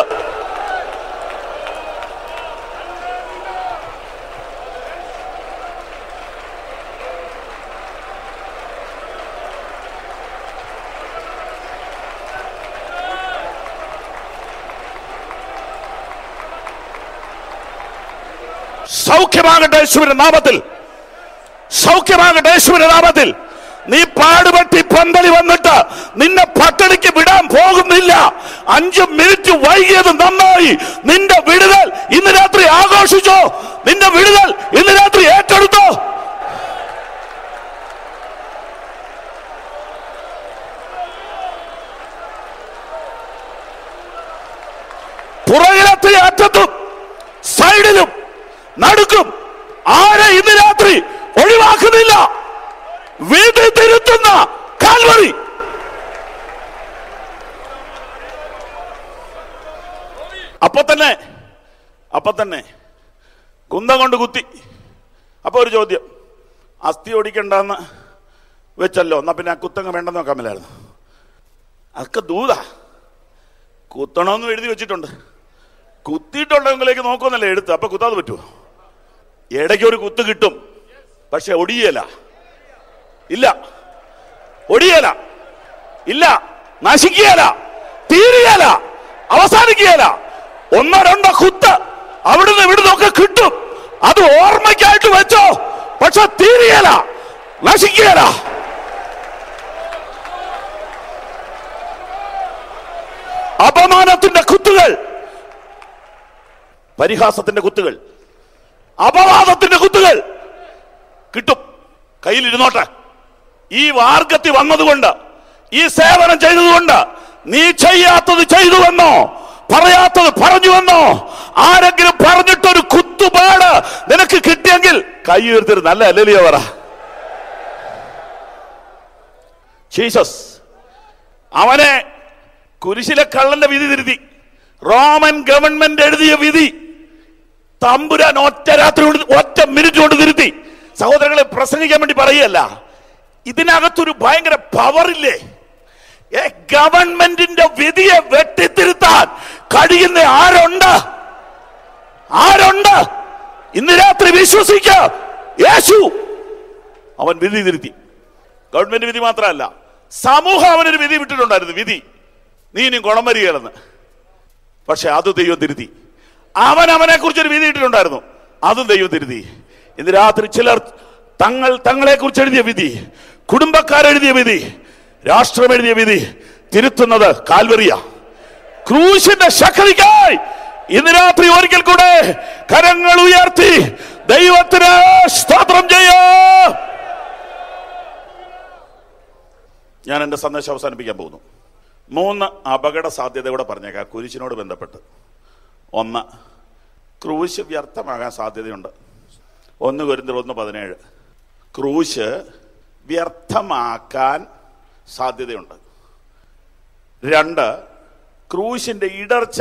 സൗഖ്യമാകട്ടെ യേശുവിന്റെ നാമത്തിൽ സൗഖ്യമാകട്ടെ യേശുവിന്റെ നാമത്തിൽ നീ പാടുപെട്ടി പന്തലി വന്നിട്ട് നിന്നെ പട്ടണിക്ക് വിടാൻ പോകുന്നില്ല അഞ്ച് മിനിറ്റ് വൈകിയത് നന്നായി നിന്റെ വിടുതൽ ഇന്ന് രാത്രി ആഘോഷിച്ചോ നിന്റെ വിടുതൽ ഇന്ന് രാത്രി ഏറ്റെടുത്തോ പുറകിലത്തെ അറ്റത്തും സൈഡിലും നടുക്കും ആരെ ഇന്ന് രാത്രി ഒഴിവാക്കുന്നില്ല വീട്ടിൽ തിരുത്തുന്ന കാൽവറി അപ്പൊ തന്നെ അപ്പൊ തന്നെ കുന്തം കൊണ്ട് കുത്തി അപ്പൊ ഒരു ചോദ്യം അസ്ഥി ഓടിക്കണ്ടെന്ന് വെച്ചല്ലോ എന്നാ പിന്നെ ആ കുത്തങ്ങ് വേണ്ടെന്ന് നോക്കാൻ മേലായിരുന്നു അതൊക്കെ ദൂതാ കുത്തണമെന്ന് എഴുതി വെച്ചിട്ടുണ്ട് കുത്തിയിട്ടുണ്ടെങ്കിലേക്ക് നോക്കുമെന്നല്ലേ എടുത്ത് അപ്പൊ കുത്താതെ പറ്റുമോ ഇടയ്ക്ക് ഒരു കുത്ത് കിട്ടും പക്ഷെ ഒടിയല ഇല്ല ഒടിയല ഇല്ല നശിക്കുകയല്ല തീരുകയല്ല അവസാനിക്കുകയല്ല ഒന്നോ രണ്ടോ കുത്ത് അവിടുന്ന് ഇവിടുന്നൊക്കെ കിട്ടും അത് ഓർമ്മയ്ക്കായിട്ട് വെച്ചോ പക്ഷെ തീരുകയല്ല നശിക്കുകയല്ല അപമാനത്തിന്റെ കുത്തുകൾ പരിഹാസത്തിന്റെ കുത്തുകൾ അപവാദത്തിന്റെ കുത്തുകൾ കിട്ടും കയ്യിലിരുന്നോട്ടെ ഈ വാർഗത്തിൽ വന്നതുകൊണ്ട് ഈ സേവനം ചെയ്തതുകൊണ്ട് നീ ചെയ്യാത്തത് ചെയ്തുവെന്നോ പറയാത്തത് പറഞ്ഞുവെന്നോ ആരെങ്കിലും പറഞ്ഞിട്ടൊരു കുത്തുപാട് നിനക്ക് കിട്ടിയെങ്കിൽ കൈ ഉയർത്തിരു നല്ല അല്ലലിയോ പറ ജീസസ് അവനെ കുരിശിലെ കള്ളന്റെ വിധി തിരുത്തി റോമൻ ഗവൺമെന്റ് എഴുതിയ വിധി തമ്പുരാൻ ഒറ്റ രാത്രി കൊണ്ട് ഒറ്റ മിനിറ്റ് കൊണ്ട് തിരുത്തി സഹോദരങ്ങളെ പ്രസംഗിക്കാൻ വേണ്ടി പറയുകയല്ല ഇതിനകത്തൊരു ഭയങ്കര പവറില്ലേ ഏ ഗവൺമെന്റിന്റെ വിധിയെ വെട്ടിത്തിരുത്താൻ കഴിയുന്ന ആരുണ്ട് ആരുണ്ട് ഇന്ന് രാത്രി വിശ്വസിക്ക യേശു അവൻ വിധി തിരുത്തി ഗവൺമെന്റ് വിധി മാത്രമല്ല സമൂഹം അവനൊരു വിധി വിട്ടിട്ടുണ്ടായിരുന്നു വിധി നീ ഇനി ഗുണം വരികയാണെന്ന് പക്ഷെ അത് ദൈവം തിരുത്തി അവൻ അവനെ കുറിച്ച് ഒരു വിധി ഇട്ടിട്ടുണ്ടായിരുന്നു അതും ദൈവം തിരുത്തി ഇന്ന് രാത്രി ചിലർ തങ്ങൾ തങ്ങളെ കുറിച്ച് എഴുതിയ വിധി കുടുംബക്കാരെഴുതിയ വിധി രാഷ്ട്രം എഴുതിയ വിധി തിരുത്തുന്നത് കാൽവറിയ ക്രൂശിന്റെ ശക്തിക്കായി ഇന്ന് രാത്രി ഒരിക്കൽ കൂടെ കരങ്ങൾ ഉയർത്തി ദൈവത്തിന് സ്തോത്രം ചെയ്യോ ഞാൻ എന്റെ സന്ദേശം അവസാനിപ്പിക്കാൻ പോകുന്നു മൂന്ന് അപകട സാധ്യതയോടെ പറഞ്ഞേക്കാം കുരിശിനോട് ബന്ധപ്പെട്ട് ഒന്ന് ക്രൂശ് വ്യർത്ഥമാകാൻ സാധ്യതയുണ്ട് ഒന്ന് കുരിന്തർ ഒന്ന് പതിനേഴ് ക്രൂശ് വ്യർത്ഥമാക്കാൻ സാധ്യതയുണ്ട് രണ്ട് ക്രൂശിന്റെ ഇടർച്ച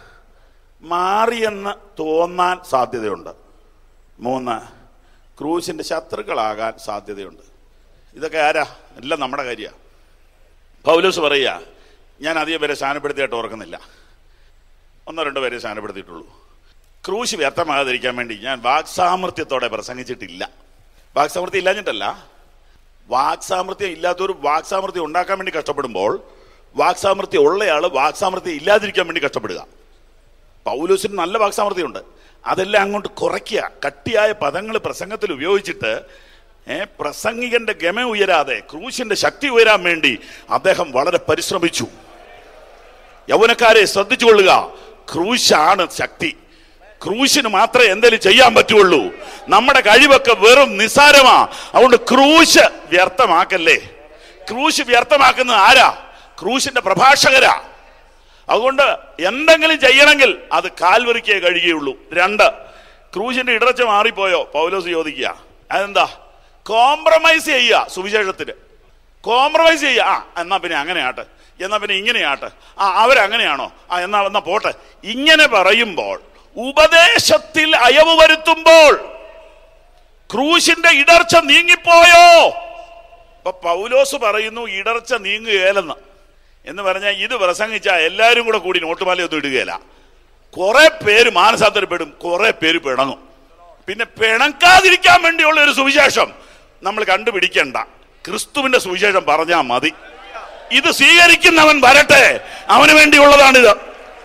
മാറിയെന്ന് തോന്നാൻ സാധ്യതയുണ്ട് മൂന്ന് ക്രൂശിന്റെ ശത്രുക്കളാകാൻ സാധ്യതയുണ്ട് ഇതൊക്കെ ആരാ എല്ലാം നമ്മുടെ കാര്യമാണ് പൗലോസ് പറയുക ഞാൻ അധികം പേരെ സ്ഥാനപ്പെടുത്തിയായിട്ട് ഓർക്കുന്നില്ല ഒന്നോ രണ്ടോ പേരെ സ്ഥാനപ്പെടുത്തിയിട്ടുള്ളൂ ക്രൂശ് വ്യർത്ഥമാകാതിരിക്കാൻ വേണ്ടി ഞാൻ വാക്സാമർത്ഥ്യത്തോടെ പ്രസംഗിച്ചിട്ടില്ല വാക്സാമർത്ഥ്യം ഇല്ലാഞ്ഞിട്ടല്ല വാക്സാമർത്ഥ്യം ഇല്ലാത്തൊരു വാക്സാമർത്ഥ്യം ഉണ്ടാക്കാൻ വേണ്ടി കഷ്ടപ്പെടുമ്പോൾ വാക്സാമർത്ഥ്യം ഉള്ളയാൾ വാക്സാമർത്ഥ്യം ഇല്ലാതിരിക്കാൻ വേണ്ടി കഷ്ടപ്പെടുക പൗലോസിന് നല്ല വാക്സാമർത്ഥ്യമുണ്ട് അതെല്ലാം അങ്ങോട്ട് കുറയ്ക്കുക കട്ടിയായ പദങ്ങൾ പ്രസംഗത്തിൽ ഉപയോഗിച്ചിട്ട് ഏ, പ്രസംഗികന്റെ ഗമ ഉയരാതെ ക്രൂശിന്റെ ശക്തി ഉയരാൻ വേണ്ടി അദ്ദേഹം വളരെ പരിശ്രമിച്ചു യൗവനക്കാരെ ശ്രദ്ധിച്ചുകൊള്ളുക ക്രൂശാണ് ശക്തി ക്രൂശിന് മാത്രമേ എന്തെങ്കിലും ചെയ്യാൻ പറ്റുള്ളൂ നമ്മുടെ കഴിവൊക്കെ വെറും നിസാരമാ അതുകൊണ്ട് ക്രൂശ് വ്യർത്ഥമാക്കല്ലേ ക്രൂശ് വ്യർത്ഥമാക്കുന്നത് ആരാ ക്രൂശിന്റെ പ്രഭാഷകരാ അതുകൊണ്ട് എന്തെങ്കിലും ചെയ്യണമെങ്കിൽ അത് കാൽവറിക്കേ കഴിയുകയുള്ളൂ രണ്ട് ക്രൂശിന്റെ ഇടർച്ച മാറിപ്പോയോ പൗലോസ് ചോദിക്കുക അതെന്താ കോംപ്രമൈസ് ചെയ്യുക സുവിശേഷത്തിന് കോംപ്രമൈസ് ചെയ്യുക ആ എന്നാ പിന്നെ അങ്ങനെ ആട്ടെ എന്നാ പിന്നെ ഇങ്ങനെ ആട്ടെ ആ അവരങ്ങനെയാണോ ആ എന്നാ എന്നാ പോട്ടെ ഇങ്ങനെ പറയുമ്പോൾ ഉപദേശത്തിൽ അയവ് വരുത്തുമ്പോൾ ക്രൂശിന്റെ ഇടർച്ച നീങ്ങിപ്പോയോ ഇപ്പൊ പൗലോസ് പറയുന്നു ഇടർച്ച നീങ്ങുകയില്ലെന്ന് എന്ന് പറഞ്ഞാൽ ഇത് പ്രസംഗിച്ചാൽ എല്ലാവരും കൂടെ കൂടി നോട്ടുമാലയൊന്നും ഇടുകയില്ല കുറെ പേര് മാനസാന്തരപ്പെടും കുറെ പേര് പിണങ്ങും പിന്നെ പിണക്കാതിരിക്കാൻ വേണ്ടിയുള്ള ഒരു സുവിശേഷം നമ്മൾ കണ്ടുപിടിക്കണ്ട ക്രിസ്തുവിന്റെ സുവിശേഷം പറഞ്ഞാൽ മതി ഇത് സ്വീകരിക്കുന്നവൻ വരട്ടെ അവന് വേണ്ടിയുള്ളതാണിത്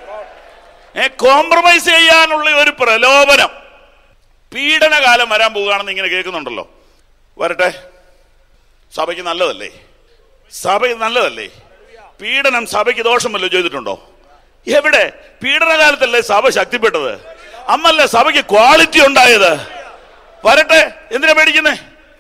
ഏ കോംപ്രമൈസ് ചെയ്യാനുള്ള ഒരു പ്രലോഭനം പീഡനകാലം വരാൻ പോവുകയാണെന്ന് ഇങ്ങനെ കേൾക്കുന്നുണ്ടല്ലോ വരട്ടെ സഭയ്ക്ക് നല്ലതല്ലേ സഭ നല്ലതല്ലേ പീഡനം സഭയ്ക്ക് ദോഷമല്ലോ ചെയ്തിട്ടുണ്ടോ എവിടെ പീഡനകാലത്തല്ലേ സഭ ശക്തിപ്പെട്ടത് അന്നല്ലേ സഭയ്ക്ക് ക്വാളിറ്റി ഉണ്ടായത് വരട്ടെ എന്തിനാ പേടിക്കുന്നേ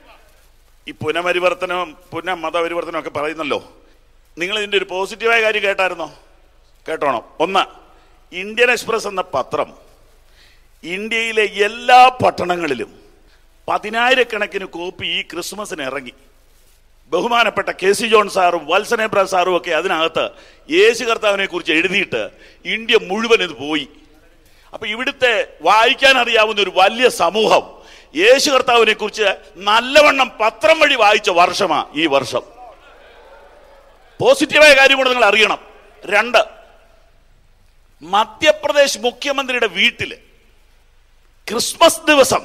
ഈ പുനപരിവർത്തനം പുനഃ മതപരിവർത്തനം ഒക്കെ പറയുന്നല്ലോ നിങ്ങൾ ഇതിന്റെ ഒരു പോസിറ്റീവായ കാര്യം കേട്ടായിരുന്നോ കേട്ടോണം ഒന്ന് ഇന്ത്യൻ എക്സ്പ്രസ് എന്ന പത്രം ഇന്ത്യയിലെ എല്ലാ പട്ടണങ്ങളിലും പതിനായിരക്കണക്കിന് കോപ്പി ഈ ക്രിസ്മസിന് ഇറങ്ങി ബഹുമാനപ്പെട്ട കെ സി ജോൺ സാറും വത്സനേബ്ര സാറും ഒക്കെ അതിനകത്ത് യേശു കർത്താവിനെ കുറിച്ച് എഴുതിയിട്ട് ഇന്ത്യ മുഴുവൻ ഇത് പോയി അപ്പൊ ഇവിടുത്തെ വായിക്കാൻ അറിയാവുന്ന ഒരു വലിയ സമൂഹം യേശു കർത്താവിനെ കുറിച്ച് നല്ലവണ്ണം പത്രം വഴി വായിച്ച വർഷമാ ഈ വർഷം പോസിറ്റീവായ കാര്യം കൂടെ നിങ്ങൾ അറിയണം രണ്ട് മധ്യപ്രദേശ് മുഖ്യമന്ത്രിയുടെ വീട്ടില് ക്രിസ്മസ് ദിവസം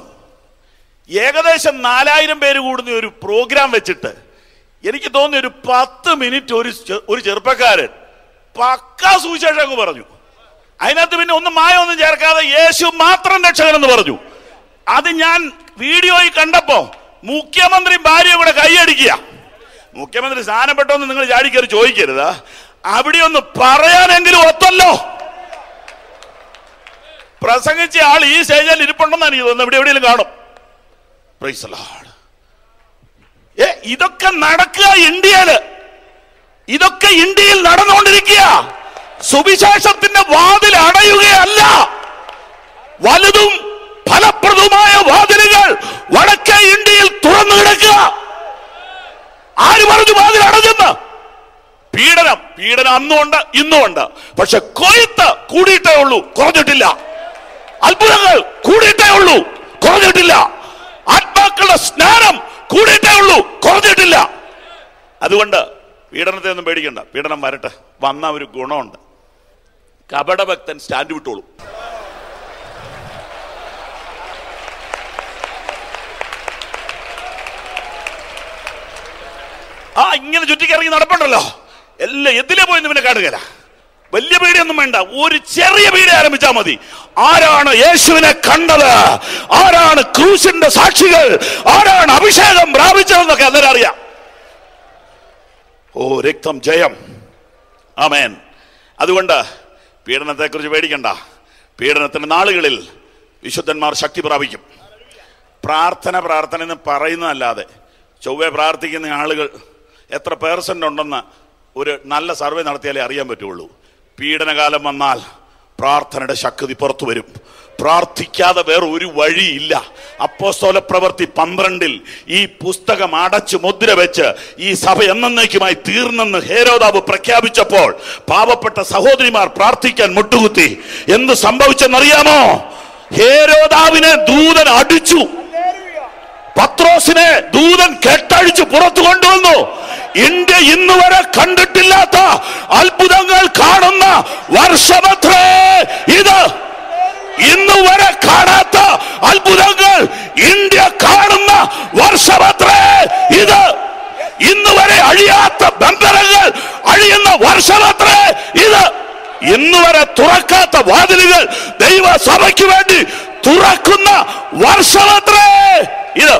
ഏകദേശം നാലായിരം പേര് കൂടുന്ന ഒരു പ്രോഗ്രാം വെച്ചിട്ട് എനിക്ക് തോന്നി ഒരു പത്ത് മിനിറ്റ് ഒരു ചെ- ഒരു ചെറുപ്പക്കാരൻ പക്കാ സുവിശേഷം അങ്ങ് പറഞ്ഞു അതിനകത്ത് പിന്നെ ഒന്നും മായ ഒന്നും ചേർക്കാതെ യേശു മാത്രം രക്ഷകനെന്ന് പറഞ്ഞു അത് ഞാൻ വീഡിയോയിൽ കണ്ടപ്പോ മുഖ്യമന്ത്രി ഭാര്യയും കൂടെ കൈയടിക്കുക മുഖ്യമന്ത്രി സ്ഥാനപ്പെട്ടോന്ന് നിങ്ങൾ ചാടിക്കയറി ചോദിക്കരുത് അവിടെ ഒന്ന് പറയാനെങ്കിലും ഒത്തല്ലോ പ്രസംഗിച്ച ആൾ ഈ സ്റ്റേജിൽ ഇരിപ്പുണ്ടെന്നാണ് എനിക്ക് തോന്നുന്നത് ഇവിടെ എവിടെയെങ്കിലും കാണും Praise the Lord. ഏ ഇതൊക്കെ നടക്കുക ഇന്ത്യയില് ഇതൊക്കെ ഇന്ത്യയിൽ നടന്നുകൊണ്ടിരിക്കുക സുവിശേഷത്തിന്റെ വാതിൽ അടയുകയല്ല വലുതും ഫലപ്രദമായ വാതിലുകൾ വടക്കേ ഇന്ത്യയിൽ തുറന്നു കിടക്കുക ആര് പറഞ്ഞു വാതിൽ അടഞ്ഞെന്ന് പീഡനം പീഡനം അന്നുമുണ്ട് ഇന്നുമുണ്ട് പക്ഷെ കൊയ്ത്ത് കൂടിയിട്ടേ ഉള്ളൂ കുറഞ്ഞിട്ടില്ല അത്ഭുതങ്ങൾ കൂടിയിട്ടേ ഉള്ളൂ കുറഞ്ഞിട്ടില്ല ആത്മാക്കളുടെ സ്നാനം കൂടിയിട്ടേ ഉള്ളൂ കുറഞ്ഞിട്ടില്ല അതുകൊണ്ട് പീഡനത്തെ ഒന്നും പേടിക്കണ്ട പീഡനം വരട്ടെ വന്ന ഒരു ഗുണമുണ്ട് കപടഭക്തൻ സ്റ്റാൻഡ് വിട്ടോളൂ ആ ഇങ്ങനെ ചുറ്റിക്കിറങ്ങി നടപ്പുണ്ടല്ലോ എല്ലാം എതിലെ പോയി ഇവനെ കാണുകയില്ല വലിയ പീടിയൊന്നും വേണ്ട ഒരു ചെറിയ പീടി ആരംഭിച്ചാൽ മതി ആരാണ് യേശുവിനെ കണ്ടത് ആരാണ് ക്രൂശിന്റെ സാക്ഷികൾ ആരാണ് അഭിഷേകം പ്രാപിച്ചതെന്നൊക്കെ അന്നേരം അറിയാം ഓ രക്തം ജയം ആമേൻ അതുകൊണ്ട് പീഡനത്തെക്കുറിച്ച് പേടിക്കണ്ട പീഡനത്തിന്റെ നാളുകളിൽ വിശുദ്ധന്മാർ ശക്തി പ്രാപിക്കും പ്രാർത്ഥന പ്രാർത്ഥന എന്ന് പറയുന്നതല്ലാതെ ചൊവ്വെ പ്രാർത്ഥിക്കുന്ന ആളുകൾ എത്ര പേഴ്സൻ്റ് ഉണ്ടെന്ന് ഒരു നല്ല സർവേ നടത്തിയാലേ അറിയാൻ പറ്റുള്ളൂ പീഡനകാലം വന്നാൽ പ്രാർത്ഥനയുടെ ശക്തി പുറത്തു വരും പ്രാർത്ഥിക്കാതെ വേറെ ഒരു വഴിയില്ല അപ്പോസ്തോല പ്രവൃത്തി പന്ത്രണ്ടിൽ ഈ പുസ്തകം അടച്ചു മുദ്ര വെച്ച് ഈ സഭ എന്നേക്കുമായി തീർന്നെന്ന് ഹേരോദാവ് പ്രഖ്യാപിച്ചപ്പോൾ പാവപ്പെട്ട സഹോദരിമാർ പ്രാർത്ഥിക്കാൻ മുട്ടുകുത്തി എന്ത് സംഭവിച്ചെന്നറിയാമോ ഹേരോദാവിനെ ദൂതൻ അടിച്ചു പത്രോസിനെ ദൂതൻ കെട്ടഴിച്ച് പുറത്തു കൊണ്ടുവന്നു ഇന്ത്യ ഇന്ന് വരെ കണ്ടിട്ടില്ലാത്ത അത്ഭുതങ്ങൾ കാണുന്ന വർഷമത്രേ ഇത് ഇന്ന് വരെ കാണാത്ത അത്ഭുതങ്ങൾ ഇന്ത്യ കാണുന്ന വർഷമത്രേ ഇത് ഇന്ന് വരെ അഴിയാത്ത ബന്ധനങ്ങൾ അഴിയുന്ന വർഷമത്രേ ഇത് ഇന്ന് വരെ തുറക്കാത്ത വാതിലുകൾ ദൈവസഭയ്ക്ക് വേണ്ടി തുറക്കുന്ന വർഷമത്രേ ഇത്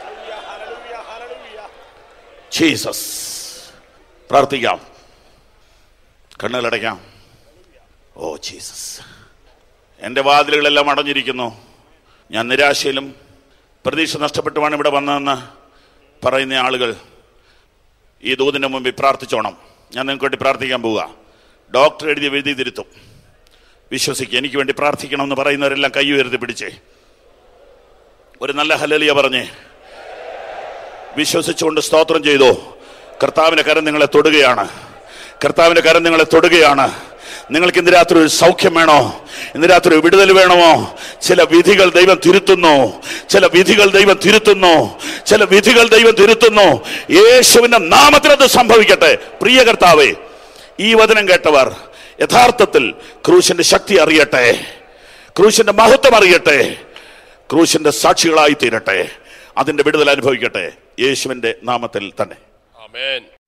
ജീസസ് പ്രാർത്ഥിക്കാം കണ്ണുകളടയ്ക്കാം ഓ ജീസസ് എൻ്റെ വാതിലുകളെല്ലാം അടഞ്ഞിരിക്കുന്നു ഞാൻ നിരാശയിലും പ്രതീക്ഷ നഷ്ടപ്പെട്ടുമാണ് ഇവിടെ വന്നതെന്ന് പറയുന്ന ആളുകൾ ഈ ദൂതിൻ്റെ മുമ്പിൽ പ്രാർത്ഥിച്ചോണം ഞാൻ നിങ്ങൾക്ക് വേണ്ടി പ്രാർത്ഥിക്കാൻ പോവുക ഡോക്ടർ എഴുതി എഴുതി തിരുത്തും വിശ്വസിക്കുക എനിക്ക് വേണ്ടി പ്രാർത്ഥിക്കണം എന്ന് പറയുന്നവരെല്ലാം കൈ ഉയർത്തി പിടിച്ചേ ഒരു നല്ല ഹലലിയ പറഞ്ഞേ വിശ്വസിച്ചുകൊണ്ട് സ്തോത്രം ചെയ്തു കർത്താവിന്റെ കരം നിങ്ങളെ തൊടുകയാണ് കർത്താവിന്റെ കരം നിങ്ങളെ തൊടുകയാണ് നിങ്ങൾക്ക് ഇന്ന് രാത്രി ഒരു സൗഖ്യം വേണോ ഇന്ന് രാത്രി ഒരു വിടുതൽ വേണമോ ചില വിധികൾ ദൈവം തിരുത്തുന്നു ചില വിധികൾ ദൈവം തിരുത്തുന്നു ചില വിധികൾ ദൈവം തിരുത്തുന്നു യേശുവിന്റെ നാമത്തിൽ അത് സംഭവിക്കട്ടെ പ്രിയ കർത്താവേ ഈ വചനം കേട്ടവർ യഥാർത്ഥത്തിൽ ക്രൂശിന്റെ ശക്തി അറിയട്ടെ ക്രൂശിന്റെ മഹത്വം അറിയട്ടെ ക്രൂശിന്റെ സാക്ഷികളായി തീരട്ടെ അതിന്റെ വിടുതൽ അനുഭവിക്കട്ടെ യേശുവിന്റെ നാമത്തിൽ തന്നെ ആമേൻ